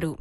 తెలిపారు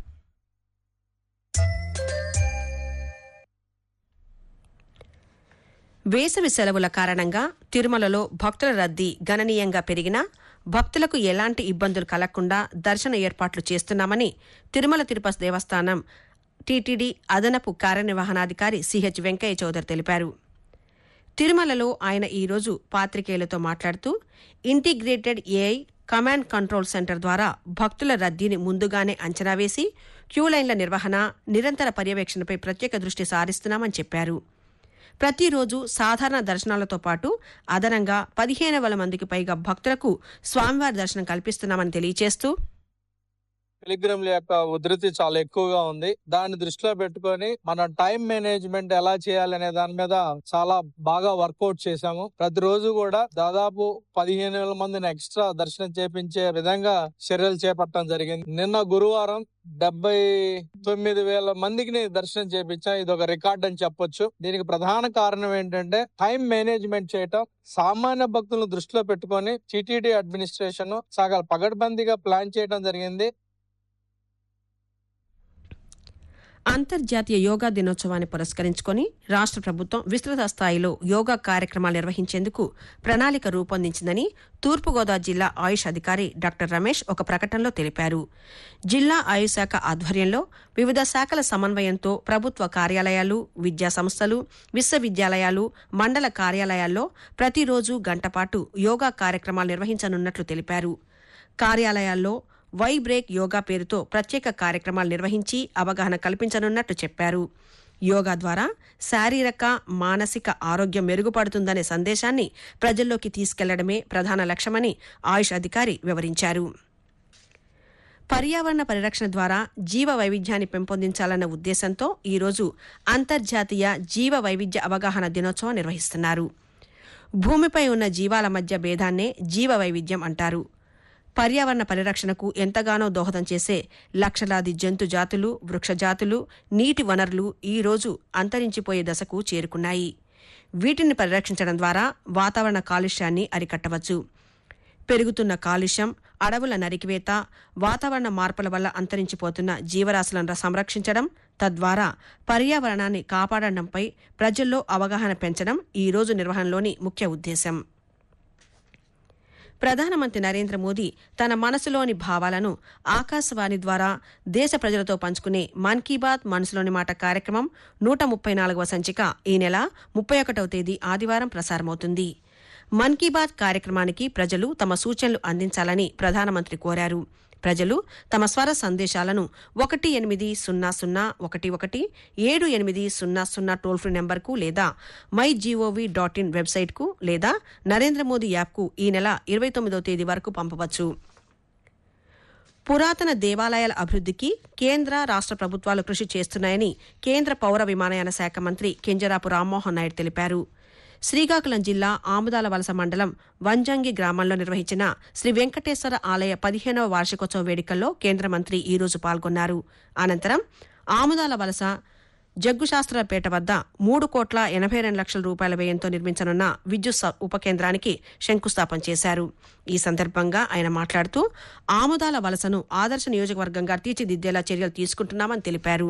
వేసవి సెలవుల కారణంగా తిరుమలలో భక్తుల రద్దీ గణనీయంగా పెరిగినా భక్తులకు ఎలాంటి ఇబ్బందులు కలగకుండా దర్శన ఏర్పాట్లు చేస్తున్నామని తిరుమల తిరుపతి దేవస్థానం టీటీడీ అదనపు కార్యనిర్వహణాధికారి సిహెచ్ వెంకయ్య చౌదరి తెలిపారు తిరుమలలో ఆయన ఈరోజు పాత్రికేయులతో మాట్లాడుతూ integrated AI command control centre ద్వారా భక్తుల రద్దీని ముందుగానే అంచనా వేసి క్యూలైన్ల నిర్వహణ నిరంతర పర్యవేక్షణపై ప్రత్యేక దృష్టి సారిస్తున్నామని చెప్పారు ప్రతిరోజు సాధారణ దర్శనాలతో పాటు అదనంగా పదిహేను వేల మందికి పైగా భక్తులకు స్వామివారి దర్శనం కల్పిస్తున్నామని తెలియజేస్తూ పిలిగ్రిమ్ల యొక్క ఉధృతి చాలా ఎక్కువగా ఉంది దాన్ని దృష్టిలో పెట్టుకొని మనం టైం మేనేజ్మెంట్ ఎలా చేయాలనే దాని మీద చాలా బాగా వర్కౌట్ చేశాము ప్రతిరోజు కూడా దాదాపు పదిహేను వేల మందిని ఎక్స్ట్రా దర్శనం చేపించే విధంగా చర్యలు చేపట్టడం జరిగింది నిన్న గురువారం డెబ్బై తొమ్మిది వేల మందికి దర్శనం చేపించాం ఇది ఒక రికార్డ్ అని చెప్పొచ్చు దీనికి ప్రధాన కారణం ఏంటంటే టైం మేనేజ్మెంట్ చేయటం సామాన్య భక్తులను దృష్టిలో పెట్టుకొని టిటిడి అడ్మినిస్ట్రేషన్ సగం పగడ్బందీగా ప్లాన్ చేయడం జరిగింది అంతర్జాతీయ యోగా దినోత్సవాన్ని పురస్కరించుకొని రాష్ట్ర ప్రభుత్వం విస్తృత స్థాయిలో యోగా కార్యక్రమాలు నిర్వహించేందుకు ప్రణాళిక రూపొందించిందని తూర్పుగోదావరి జిల్లా ఆయుష్ అధికారి డాక్టర్ రమేష్ ఒక ప్రకటనలో తెలిపారు జిల్లా ఆయుష్ శాఖ ఆధ్వర్యంలో వివిధ శాఖల సమన్వయంతో ప్రభుత్వ కార్యాలయాలు విద్యా సంస్థలు విశ్వవిద్యాలయాలు మండల కార్యాలయాల్లో ప్రతిరోజు గంటపాటు యోగా కార్యక్రమాలు నిర్వహించనున్నట్లు తెలిపారు కార్యాలయాల్లో వై బ్రేక్ యోగా పేరుతో ప్రత్యేక కార్యక్రమాలు నిర్వహించి అవగాహన కల్పించనున్నట్టు చెప్పారు యోగా ద్వారా శారీరక మానసిక ఆరోగ్యం మెరుగుపడుతుందనే సందేశాన్ని ప్రజల్లోకి తీసుకెళ్లడమే ప్రధాన లక్ష్యమని ఆయుష్ అధికారి వివరించారు పర్యావరణ పరిరక్షణ ద్వారా జీవ వైవిధ్యాన్ని పెంపొందించాలన్న ఉద్దేశంతో ఈరోజు అంతర్జాతీయ జీవ వైవిధ్య అవగాహన దినోత్సవం నిర్వహిస్తున్నారు భూమిపై ఉన్న జీవాల మధ్య భేదాన్నే జీవ వైవిధ్యం అంటారు పర్యావరణ పరిరక్షణకు ఎంతగానో దోహదం చేసే లక్షలాది జంతు జాతులు వృక్షజాతులు నీటి వనరులు ఈ రోజు అంతరించిపోయే దశకు చేరుకున్నాయి వీటిని పరిరక్షించడం ద్వారా వాతావరణ కాలుష్యాన్ని అరికట్టవచ్చు పెరుగుతున్న కాలుష్యం అడవుల నరికివేత వాతావరణ మార్పుల వల్ల అంతరించిపోతున్న జీవరాశులను సంరక్షించడం తద్వారా పర్యావరణాన్ని కాపాడడంపై ప్రజల్లో అవగాహన పెంచడం ఈ రోజు నిర్వహణలోని ముఖ్య ఉద్దేశం ప్రధానమంత్రి నరేంద్ర మోదీ తన మనసులోని భావాలను ఆకాశవాణి ద్వారా దేశ ప్రజలతో పంచుకునే మన్ కీ బాత్ మనసులోని మాట కార్యక్రమం నూట ముప్పై నాలుగవ సంచిక ఈ నెల ముప్పై ఒకటవ తేదీ ఆదివారం ప్రసారమవుతుంది మన్ కీ బాత్ కార్యక్రమానికి ప్రజలు తమ సూచనలు అందించాలని ప్రధానమంత్రి కోరారు ప్రజలు తమ స్వర సందేశాలను ఒకటి ఎనిమిది సున్నా సున్నా ఒకటి ఒకటి ఏడు ఎనిమిది సున్నా సున్నా టోల్ ఫ్రీ నెంబర్కు లేదా మై జీఓవీ డాట్ ఇన్ వెబ్సైట్కు లేదా నరేంద్ర మోదీ యాప్కు ఈ నెల ఇరవై తొమ్మిదో తేదీ వరకు పంపవచ్చు పురాతన దేవాలయాల అభివృద్ధికి కేంద్ర రాష్ట్ర ప్రభుత్వాలు కృషి చేస్తున్నాయని కేంద్ర పౌర విమానయాన శాఖ మంత్రి కింజరాపు రామ్మోహన్ నాయుడు తెలిపారు శ్రీకాకుళం జిల్లా ఆముదాల వలస మండలం వంజంగి గ్రామంలో నిర్వహించిన శ్రీ వెంకటేశ్వర ఆలయ పదిహేనవ వార్షికోత్సవ వేడుకల్లో కేంద్ర మంత్రి ఈ రోజు పాల్గొన్నారు అనంతరం ఆముదాల వలస జగ్గుశాస్త్రపేట వద్ద మూడు కోట్ల ఎనభై రెండు లక్షల రూపాయల వ్యయంతో నిర్మించనున్న విద్యుత్ స- ఉప కేంద్రానికి శంకుస్థాపన చేశారు ఈ సందర్భంగా ఆయన మాట్లాడుతూ ఆముదాల వలసను ఆదర్శ నియోజకవర్గంగా తీర్చిదిద్దేలా చర్యలు తీసుకుంటున్నామని తెలిపారు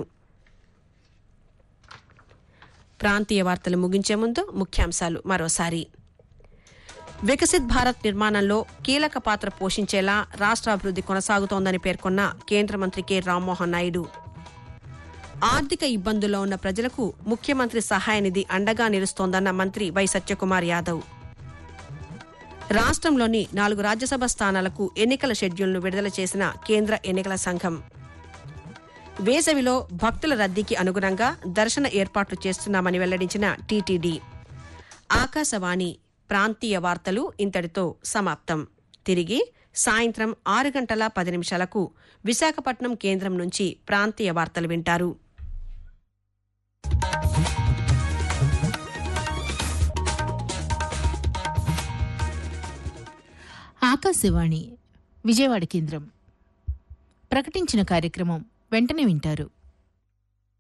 ప్రాంతీయ వార్తలు ముగించే ముందు ముఖ్యాంశాలు మరోసారి వికసిత్ భారత్ నిర్మాణంలో కీలక పాత్ర పోషించేలా రాష్ట్ర అభివృద్ధి కొనసాగుతోందని పేర్కొన్న కేంద్ర మంత్రి కె రామ్మోహన్ నాయుడు ఆర్థిక ఇబ్బందుల్లో ఉన్న ప్రజలకు ముఖ్యమంత్రి సహాయ నిధి అండగా నిలుస్తోందన్న మంత్రి వై సత్యకుమార్ యాదవ్ రాష్ట్రంలోని నాలుగు రాజ్యసభ స్థానాలకు ఎన్నికల షెడ్యూల్ను విడుదల చేసిన కేంద్ర ఎన్నికల సంఘం వేసవిలో భక్తుల రద్దీకి అనుగుణంగా దర్శన ఏర్పాట్లు చేస్తున్నామని వెల్లడించిన టీటీడీ ఆకాశవాణి ప్రాంతీయ వార్తలు ఇంతటితో సమాప్తం తిరిగి సాయంత్రం ఆరు గంటల పది నిమిషాలకు విశాఖపట్నం కేంద్రం నుంచి ప్రాంతీయ వార్తలు వింటారు ఆకాశవాణి విజయవాడ కేంద్రం ప్రకటించిన కార్యక్రమం వెంటనే వింటారు